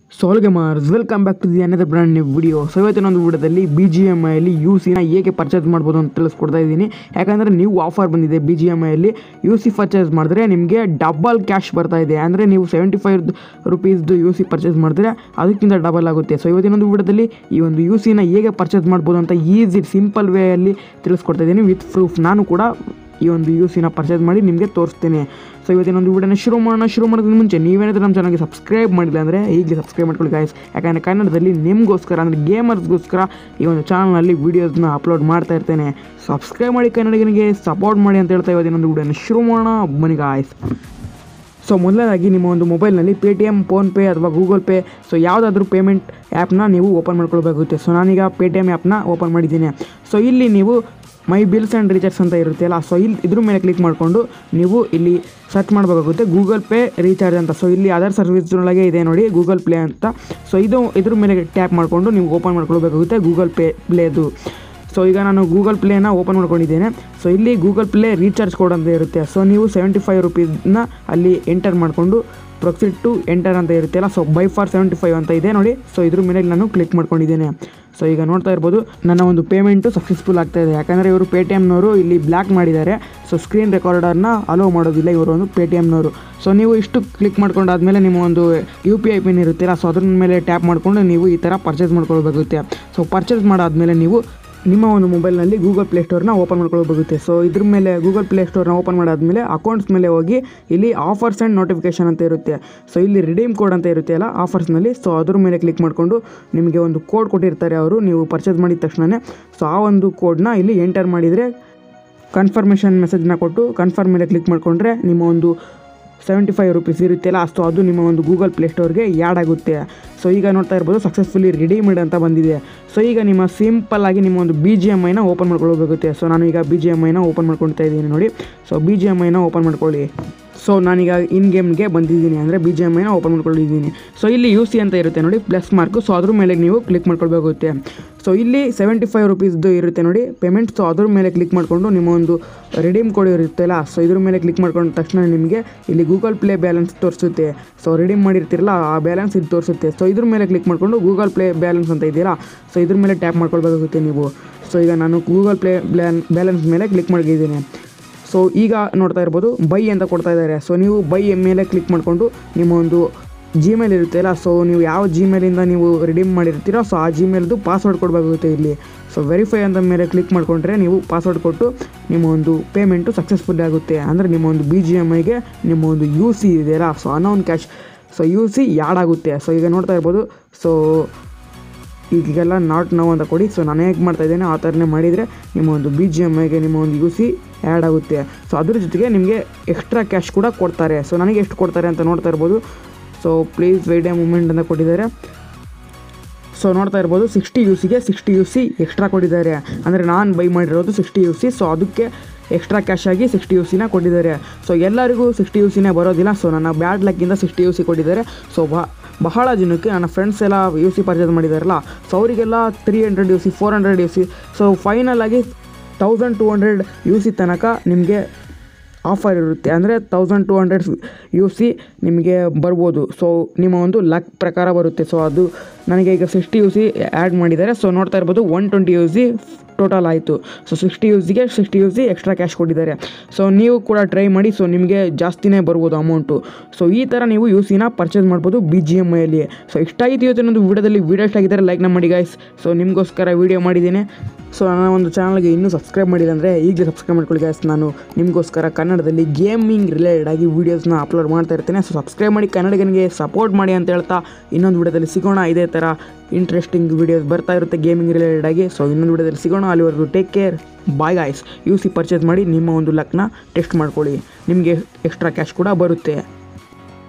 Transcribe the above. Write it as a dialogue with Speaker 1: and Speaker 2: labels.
Speaker 1: ಸೋಲ್ಗೆ Mars welcome back to the another brand new video so ಇವತ್ತಿನ ಒಂದು ವಿಡಿಯೋದಲ್ಲಿ B G M ಐಯಲ್ಲಿ U ಸಿನ ಹೇಗೆ ಪರ್ಚೇಸ್ ಮಾಡ್ಬೋದು ಅಂತ ತಿಳಿಸ್ಕೊಡ್ತಾ ಇದ್ದೀನಿ ಯಾಕಂದರೆ ನೀವು ಆಫರ್ ಬಂದಿದೆ ಬಿ ಜಿ ಎಮ್ ಐಯಲ್ಲಿ ಯು ಸಿ ಪರ್ಚೇಸ್ ಮಾಡಿದ್ರೆ ನಿಮಗೆ ಡಬಲ್ ಕ್ಯಾಶ್ ಬರ್ತಾ ಇದೆ ಅಂದರೆ ನೀವು ಸೆವೆಂಟಿ ಫೈವ್ ರುಪೀಸ್ದು ಯು ಸಿ ಪರ್ಚೇಸ್ ಮಾಡಿದ್ರೆ ಅದಕ್ಕಿಂತ ಡಬಲ್ ಆಗುತ್ತೆ ಸೊ ಇವತ್ತಿನ ಒಂದು ವಿಡಿಯೋದಲ್ಲಿ ಈ ಒಂದು ಯು ಸಿನ ಹೇಗೆ ಪರ್ಚೇಸ್ ಮಾಡ್ಬೋದು ಅಂತ ಈಸಿ ಸಿಂಪಲ್ ವೇಯಲ್ಲಿ ತಿಳಿಸ್ಕೊಡ್ತಾ ಇದ್ದೀನಿ ವಿತ್ ಪ್ರೂಫ್ ನಾನು ಕೂಡ ಈ ಒಂದು ಯು ಸಿನ ಪರ್ಚೇಸ್ ಮಾಡಿ ನಿಮಗೆ ತೋರಿಸ್ತೀನಿ ಸೊ ಇವತ್ತಿನ ಒಂದು ವಿಡಿಯೋನ ಶುರು ಮಾಡೋಣ ಶುರು ಮಾಡೋದಕ್ಕೆ ಮುಂಚೆ ನೀವೇನಾದರೂ ನಮ್ಮ ಚಾನಲ್ಗೆ ಸಬ್ಸ್ಕ್ರೈಬ್ ಮಾಡಿಲ್ಲ ಅಂದರೆ ಈಗಲೇ ಸಬ್ಸ್ಕ್ರೈಬ್ ಮಾಡ್ಕೊಳ್ಳಿ ಗಾಯ್ಸ್ ಯಾಕಂದರೆ ಕನ್ನಡದಲ್ಲಿ ನಿಮಗೋಸ್ಕರ ಅಂದರೆ ಗೇಮರ್ಸ್ಗೋಸ್ಕರ ಈ ಒಂದು ಚಾನಲ್ನಲ್ಲಿ ವೀಡಿಯೋಸ್ನ ಅಪ್ಲೋಡ್ ಮಾಡ್ತಾ ಇರ್ತೇನೆ ಸಬ್ಸ್ಕ್ರೈಬ್ ಮಾಡಿ ಕನ್ನಡಿಗನಿಗೆ ಸಪೋರ್ಟ್ ಮಾಡಿ ಅಂತ ಹೇಳ್ತಾ ಇವತ್ತಿನ ಒಂದು ವಿಡಿಯೋನ ಶುರು ಮಾಡೋಣ ಬನ್ನಿ ಗಾಯ್ಸ್ ಸೊ ಮೊದಲನೇದಾಗಿ ನಿಮ್ಮ ಒಂದು ಮೊಬೈಲ್ನಲ್ಲಿ ಪೇ ಟಿ ಎಮ್ ಫೋನ್ಪೇ ಅಥವಾ ಗೂಗಲ್ ಪೇ ಸೊ ಯಾವುದಾದ್ರೂ ಪೇಮೆಂಟ್ ಆ್ಯಪ್ನ ನೀವು ಓಪನ್ ಮಾಡ್ಕೊಳ್ಬೇಕಾಗುತ್ತೆ ಸೊ ನಾನೀಗ ಪೇ ಟಿ ಎಮ್ ಆ್ಯಪ್ನ ಓಪನ್ ಮಾಡಿದ್ದೀನಿ ಸೊ ಇಲ್ಲಿ ನೀವು ಮೈ ಬಿಲ್ಸ್ ಆ್ಯಂಡ್ ರೀಚಾರ್ಜ್ ಅಂತ ಇರುತ್ತೆ ಅಲ್ಲ ಸೊ ಇಲ್ಲಿ ಇದ್ರ ಮೇಲೆ ಕ್ಲಿಕ್ ಮಾಡಿಕೊಂಡು ನೀವು ಇಲ್ಲಿ ಸರ್ಚ್ ಮಾಡಬೇಕಾಗುತ್ತೆ ಗೂಗಲ್ ಪೇ ರೀಚಾರ್ಜ್ ಅಂತ ಸೊ ಇಲ್ಲಿ ಅದರ್ ಸರ್ವಿಸ್ನೊಳಗೆ ಇದೆ ನೋಡಿ ಗೂಗಲ್ ಪ್ಲೇ ಅಂತ ಸೊ ಇದು ಇದ್ರ ಮೇಲೆ ಟ್ಯಾಪ್ ಮಾಡಿಕೊಂಡು ನೀವು ಓಪನ್ ಮಾಡ್ಕೊಳ್ಬೇಕಾಗುತ್ತೆ ಗೂಗಲ್ ಪೇ ಪ್ಲೇದು ಸೊ ಈಗ ನಾನು ಗೂಗಲ್ ಪ್ಲೇನ ಓಪನ್ ಮಾಡ್ಕೊಂಡಿದ್ದೇನೆ ಸೊ ಇಲ್ಲಿ ಗೂಗಲ್ ಪ್ಲೇ ರೀಚಾರ್ಜ್ ಕೋಡ್ ಅಂತ ಇರುತ್ತೆ ಸೊ ನೀವು ಸೆವೆಂಟಿ ಫೈವ್ ರುಪೀಸ್ನ ಅಲ್ಲಿ ಎಂಟರ್ ಮಾಡಿಕೊಂಡು ಪ್ರೊಸೀಡ್ ಟು ಎಂಟರ್ ಅಂತ ಇರುತ್ತೆ ಅಲ್ಲ so buy for seventy five ಅಂತ ಇದೆ ನೋಡಿ ಸೊ ಇದ್ರ ಮೇಲೆ ನಾನು ಕ್ಲಿಕ್ ಮಾಡ್ಕೊಂಡಿದ್ದೇನೆ ಸೊ ಈಗ ನೋಡ್ತಾ ಇರ್ಬೋದು ನನ್ನ ಒಂದು ಪೇಮೆಂಟು ಸಕ್ಸಸ್ಫುಲ್ ಆಗ್ತಾ ಇದೆ ಯಾಕಂದರೆ ಇವರು ಪೇ ಟಿ ಎಮ್ನವರು ಇಲ್ಲಿ ಬ್ಲ್ಯಾಕ್ ಮಾಡಿದ್ದಾರೆ ಸೊ ಸ್ಕ್ರೀನ್ ರೆಕಾರ್ಡರ್ನ ಅಲೋ ಮಾಡೋದಿಲ್ಲ ಇವರು ಒಂದು ಪೇ ಟಿ ಎಮ್ನವರು ಸೊ ನೀವು ಇಷ್ಟು ಕ್ಲಿಕ್ ಮಾಡ್ಕೊಂಡಾದ್ಮೇಲೆ ನಿಮ್ಮ ಒಂದು ಯು ಪಿ ಐ ಪಿನ್ ಇರುತ್ತಲ್ಲ ಸೊ ಅದ್ರ ಮೇಲೆ ಟ್ಯಾಪ್ ಮಾಡಿಕೊಂಡು ನೀವು ಈ ಥರ ಪರ್ಚೇಸ್ ಮಾಡ್ಕೊಳ್ಬೇಕಾಗುತ್ತೆ ಸೊ ಪರ್ಚೇಸ್ ಮಾಡಾದ್ಮೇಲೆ ನೀವು ನಿಮ್ಮ ಒಂದು ಮೊಬೈಲ್ನಲ್ಲಿ ಗೂಗಲ್ ಪ್ಲೇಸ್ಟೋರ್ನ ಓಪನ್ ಮಾಡ್ಕೊಳ್ಬೇಕಾಗುತ್ತೆ ಸೊ ಇದ್ರ ಮೇಲೆ ಗೂಗಲ್ ಪ್ಲೇಸ್ಟೋರ್ನ ಓಪನ್ ಮಾಡಾದ್ಮೇಲೆ ಅಕೌಂಟ್ಸ್ ಮೇಲೆ ಹೋಗಿ ಇಲ್ಲಿ ಆಫರ್ಸ್ ಆ್ಯಂಡ್ ನೋಟಿಫಿಕೇಶನ್ ಅಂತ ಇರುತ್ತೆ ಸೊ ಇಲ್ಲಿ ರಿಡೀಮ್ ಕೋಡ್ ಅಂತ ಇರುತ್ತೆ ಅಲ್ಲ ಆಫರ್ಸ್ನಲ್ಲಿ ಸೊ ಅದ್ರ ಮೇಲೆ ಕ್ಲಿಕ್ ಮಾಡಿಕೊಂಡು ನಿಮಗೆ ಒಂದು ಕೋಡ್ ಕೊಟ್ಟಿರ್ತಾರೆ ಅವರು ನೀವು ಪರ್ಚೇಸ್ ಮಾಡಿದ ತಕ್ಷಣವೇ ಸೊ ಆ ಒಂದು ಕೋಡ್ನ ಇಲ್ಲಿ ಎಂಟರ್ ಮಾಡಿದರೆ ಕನ್ಫರ್ಮೇಷನ್ ಮೆಸೇಜ್ನ ಕೊಟ್ಟು ಕನ್ಫರ್ಮ್ ಮೇಲೆ ಕ್ಲಿಕ್ ಮಾಡಿಕೊಂಡ್ರೆ ನಿಮ್ಮ ಒಂದು ಸೆವೆಂಟಿ ಫೈವ್ ರುಪೀಸ್ ಇರುತ್ತೆಲ್ಲ ಅಷ್ಟು ಅದು ನಿಮ್ಮ ಒಂದು ಗೂಗಲ್ ಪ್ಲೇಸ್ಟೋರ್ಗೆ ಯಾಡ್ ಆಗುತ್ತೆ ಸೊ ಈಗ ನೋಡ್ತಾ ಇರ್ಬೋದು ಸಕ್ಸಸ್ಫುಲಿ ರಿಡೀಮ್ಡ್ ಅಂತ ಬಂದಿದೆ ಸೊ ಈಗ ನಿಮ್ಮ ಸಿಂಪಲ್ ಆಗಿ ನಿಮ್ಮ ಒಂದು ಬಿ ಜಿ ಎಮ್ ಐನ ಓಪನ್ ಮಾಡ್ಕೊಳ್ಬೇಕಾಗುತ್ತೆ ಸೊ ನಾನು ಈಗ ಬಿ ಜಿ ಎಮ್ ಐನ ಓಪನ್ ಮಾಡ್ಕೊಳ್ತಾ ಇದ್ದೀನಿ ನೋಡಿ ಸೊ ಬಿ ಜಿ ಎಮ್ ಐನ ಓಪನ್ ಮಾಡ್ಕೊಳ್ಳಿ ಸೊ ನಾನೀಗ ಇನ್ ಗೇಮ್ಗೆ ಬಂದಿದ್ದೀನಿ ಅಂದರೆ ಬಿ ಜಿ ಎಮ್ ಐನ ಓಪನ್ ಮಾಡ್ಕೊಂಡಿದ್ದೀನಿ ಸೊ ಇಲ್ಲಿ ಯು ಸಿ ಅಂತ ಇರುತ್ತೆ ನೋಡಿ ಪ್ಲಸ್ ಮಾರ್ಕು ಸೊ ಅದ್ರ ಮೇಲೆ ನೀವು ಕ್ಲಿಕ್ ಮಾಡ್ಕೊಳ್ಬೇಕಾಗುತ್ತೆ ಸೊ ಇಲ್ಲಿ ಸೆವೆಂಟಿ ಫೈವ್ ರುಪೀಸ್ದು ಇರುತ್ತೆ ನೋಡಿ ಪೇಮೆಂಟ್ ಸೊ ಅದ್ರ ಮೇಲೆ ಕ್ಲಿಕ್ ಮಾಡಿಕೊಂಡು ನಿಮ್ಮ ಒಂದು ರಿಡೀಮ್ ಕೋಡ್ ಇರುತ್ತಲ್ಲ ಸೊ ಇದ್ರ ಮೇಲೆ ಕ್ಲಿಕ್ ಮಾಡ್ಕೊಂಡ ತಕ್ಷಣ ನಿಮಗೆ ಇಲ್ಲಿ ಗೂಗಲ್ ಪ್ಲೇ ಬ್ಯಾಲೆನ್ಸ್ ತೋರಿಸುತ್ತೆ ಸೊ ರಿಡೀಮ್ ಮಾಡಿರ್ತೀರಲ್ಲ ಆ ಬ್ಯಾಲೆನ್ಸ್ ಇದು ತೋರಿಸುತ್ತೆ ಸೊ ಇದ್ರ ಮೇಲೆ ಕ್ಲಿಕ್ ಮಾಡಿಕೊಂಡು ಗೂಗಲ್ ಪ್ಲೇ ಬ್ಯಾಲೆನ್ಸ್ ಅಂತ ಇದೆಯಲ್ಲ ಸೊ ಇದ್ರ ಮೇಲೆ ಟ್ಯಾಪ್ ಮಾಡ್ಕೊಳ್ಬೇಕಾಗುತ್ತೆ ನೀವು ಸೊ ಈಗ ನಾನು ಗೂಗಲ್ ಪ್ಲೇ ಬ್ಯಾನ್ ಬ್ಯಾಲೆನ್ಸ್ ಮೇಲೆ ಕ್ಲಿಕ್ ಮಾಡಿದ್ದೀನಿ ಸೊ ಈಗ ನೋಡ್ತಾ ಇರ್ಬೋದು ಬೈ ಅಂತ ಕೊಡ್ತಾ ಇದ್ದಾರೆ ಸೊ ನೀವು ಬೈ ಮೇಲೆ ಕ್ಲಿಕ್ ಮಾಡಿಕೊಂಡು ನಿಮ್ಮ ಒಂದು ಜಿಮೇಲ್ ಇರುತ್ತೆಲ್ಲ ಸೊ ನೀವು ಯಾವ ಜಿಮೇಲಿಂದ ನೀವು ರಿಡೀಮ್ ಮಾಡಿರ್ತೀರೋ ಸೊ ಆ ಜಿಮೇಲ್ದು ಪಾಸ್ವರ್ಡ್ ಕೊಡಬೇಕಾಗುತ್ತೆ ಇಲ್ಲಿ ಸೊ ವೆರಿಫೈ ಅಂತ ಮೇಲೆ ಕ್ಲಿಕ್ ಮಾಡಿಕೊಂಡ್ರೆ ನೀವು ಪಾಸ್ವರ್ಡ್ ಕೊಟ್ಟು ನಿಮ್ಮ ಒಂದು ಪೇಮೆಂಟು ಸಕ್ಸಸ್ಫುಲ್ ಆಗುತ್ತೆ ಅಂದರೆ ನಿಮ್ಮ ಒಂದು ಬಿ ಜಿ ಎಮ್ ಐಗೆ ನಿಮ್ಮ ಒಂದು ಯು ಸಿ ಇದೆಯಲ್ಲ ಸೊ ಅನೌನ್ cash so U C add ಆಗುತ್ತೆ ಸೊ ಈಗ ನೋಡ್ತಾ ಇರ್ಬೋದು ಸೊ ಈಗೆಲ್ಲ ನಾಟ್ ನೋ ಅಂತ ಕೊಡಿ ಸೊ ನಾನು ಹೇಗೆ ಮಾಡ್ತಾ ಇದ್ದೇನೆ ಆ ಥರನೇ ಮಾಡಿದರೆ ನಿಮ್ಮ ಒಂದು ಬಿ ಜಿ ಎಮ್ ಐಗೆ ನಿಮ್ಮ ಒಂದು ಯು ಸಿ ಆ್ಯಡ್ ಆಗುತ್ತೆ ಸೊ ಅದ್ರ ಜೊತೆಗೆ ನಿಮಗೆ ಎಕ್ಸ್ಟ್ರಾ ಕ್ಯಾಶ್ ಕೂಡ ಕೊಡ್ತಾರೆ ಸೊ ನನಗೆ ಎಷ್ಟು ಕೊಡ್ತಾರೆ ಅಂತ ನೋಡ್ತಾ ಇರ್ಬೋದು so please wait a moment ಅಂತ ಕೊಟ್ಟಿದ್ದಾರೆ ಸೊ ನೋಡ್ತಾ ಇರ್ಬೋದು ಸಿಕ್ಸ್ಟಿ ಯು ಸಿಗೆ ಸಿಕ್ಸ್ಟಿ ಯು ಸಿ ಎಕ್ಸ್ಟ್ರಾ ಕೊಟ್ಟಿದ್ದಾರೆ ಅಂದರೆ ನಾನು ಬೈ ಮಾಡಿರೋದು ಸಿಕ್ಸ್ಟಿ ಯು ಸಿ ಸೊ ಅದಕ್ಕೆ ಎಕ್ಸ್ಟ್ರಾ ಕ್ಯಾಶ್ ಆಗಿ ಸಿಕ್ಸ್ಟಿ ಯು ಸಿನ ಕೊಟ್ಟಿದ್ದಾರೆ ಸೊ ಎಲ್ಲರಿಗೂ ಸಿಕ್ಸ್ಟಿ ಯು ಸಿನೇ ಬರೋದಿಲ್ಲ ಸೊ ನನ್ನ ಬ್ಯಾಡ್ ಲಕ್ಕಿಂದ ಸಿಕ್ಸ್ಟಿ ಯು ಸಿ ಕೊಟ್ಟಿದ್ದಾರೆ ಸೊ ಬಹ ಬಹಳ ಜನಕ್ಕೆ ನನ್ನ ಫ್ರೆಂಡ್ಸ್ ಎಲ್ಲ ಯು ಸಿ ಪರ್ಚೇಸ್ ಮಾಡಿದಾರಲ್ಲ ಸೊ ಅವರಿಗೆಲ್ಲ three hundred U C four hundred U C so final ಆಗಿ thousand two hundred U C ತನಕ ನಿಮಗೆ ಆಫರ್ ಇರುತ್ತೆ ಅಂದರೆ thousand two hundred U C ನಿಮಗೆ ಬರ್ಬೋದು ಸೊ ನಿಮ್ಮ ಒಂದು ಲಕ್ ಪ್ರಕಾರ ಬರುತ್ತೆ ಸೊ ಅದು ನನಗೆ ಈಗ ಸಿಕ್ಸ್ಟಿ ಯು ಸಿ ಆ್ಯಡ್ ಮಾಡಿದ್ದಾರೆ ಸೊ ನೋಡ್ತಾ ಇರ್ಬೋದು one twenty U C total ಆಯಿತು ಸೊ ಸಿಕ್ಸ್ಟಿ ಯು ಸಿಗೆ sixty U C extra cash ಕೊಟ್ಟಿದ್ದಾರೆ ಸೊ ನೀವು ಕೂಡ ಟ್ರೈ ಮಾಡಿ ಸೊ ನಿಮಗೆ ಜಾಸ್ತಿನೇ ಬರ್ಬೋದು ಅಮೌಂಟು ಸೊ ಈ ಥರ ನೀವು ಯು ಸಿನ ಪರ್ಚೇಸ್ ಮಾಡ್ಬೋದು ಬಿ ಜಿ ಎಮ್ ಐಯಲ್ಲಿ ಸೊ ಇಷ್ಟ ಆಯಿತು ಇವತ್ತಿನೊಂದು ವೀಡಿಯೋದಲ್ಲಿ ವೀಡಿಯೋ ಇಷ್ಟ ಆಗಿದ್ದಾರೆ ಲೈಕ್ನ ಮಾಡಿ ಗಾಯ್ಸ್ ಸೊ ನಿಮಗೋಸ್ಕರ ವೀಡಿಯೋ ಮಾಡಿದ್ದೀನಿ ಸೊ ನನ್ನ ಒಂದು ಚಾನಲ್ಗೆ ಇನ್ನೂ ಸಬ್ಸ್ಕ್ರೈಬ್ ಮಾಡಿಲ್ಲ ಅಂದರೆ ಈಗಲೇ ಸಬ್ಸ್ಕ್ರೈಬ್ ಮಾಡ್ಕೊಳ್ಳಿ ಗಾಯ್ಸ್ ನಾನು ನಿಮಗೋಸ್ಕರ ಕನ್ನಡದಲ್ಲಿ ಗೇಮಿಂಗ್ ರಿಲೇಟೆಡ್ ಆಗಿ ವೀಡಿಯೋಸ್ನ ಅಪ್ಲೋಡ್ ಮಾಡ್ತಾ ಇರ್ತೇನೆ ಸೊ ಸಬ್ಸ್ಕ್ರೈಬ್ ಮಾಡಿ ಕನ್ನಡಿಗನಿಗೆ ಸಪೋರ್ಟ್ ಮಾಡಿ ಅಂತ ಹೇಳ್ತಾ ಇನ್ನೊಂದು ವಿಡಿಯೋದಲ್ಲಿ ಸಿಗೋಣ ಇದೇ ಥರ ಇಂಟ್ರೆಸ್ಟಿಂಗ್ ವೀಡಿಯೋಸ್ ಬರ್ತಾ ಇರುತ್ತೆ ಗೇಮಿಂಗ್ ರಿಲೇಟೆಡ್ ಆಗಿ ಸೊ ಇನ್ನೊಂದು ವಿಡಿಯೋದಲ್ಲಿ ಸಿಗೋಣ ಅಲ್ಲಿವರೆಗೂ take care bye guys U C purchase ಮಾಡಿ ನಿಮ್ಮ ಒಂದು ಲಕ್ನ ಟೆಸ್ಟ್ ಮಾಡ್ಕೊಳ್ಳಿ ನಿಮಗೆ ಎಕ್ಸ್ಟ್ರಾ ಕ್ಯಾಶ್ ಕೂಡ ಬರುತ್ತೆ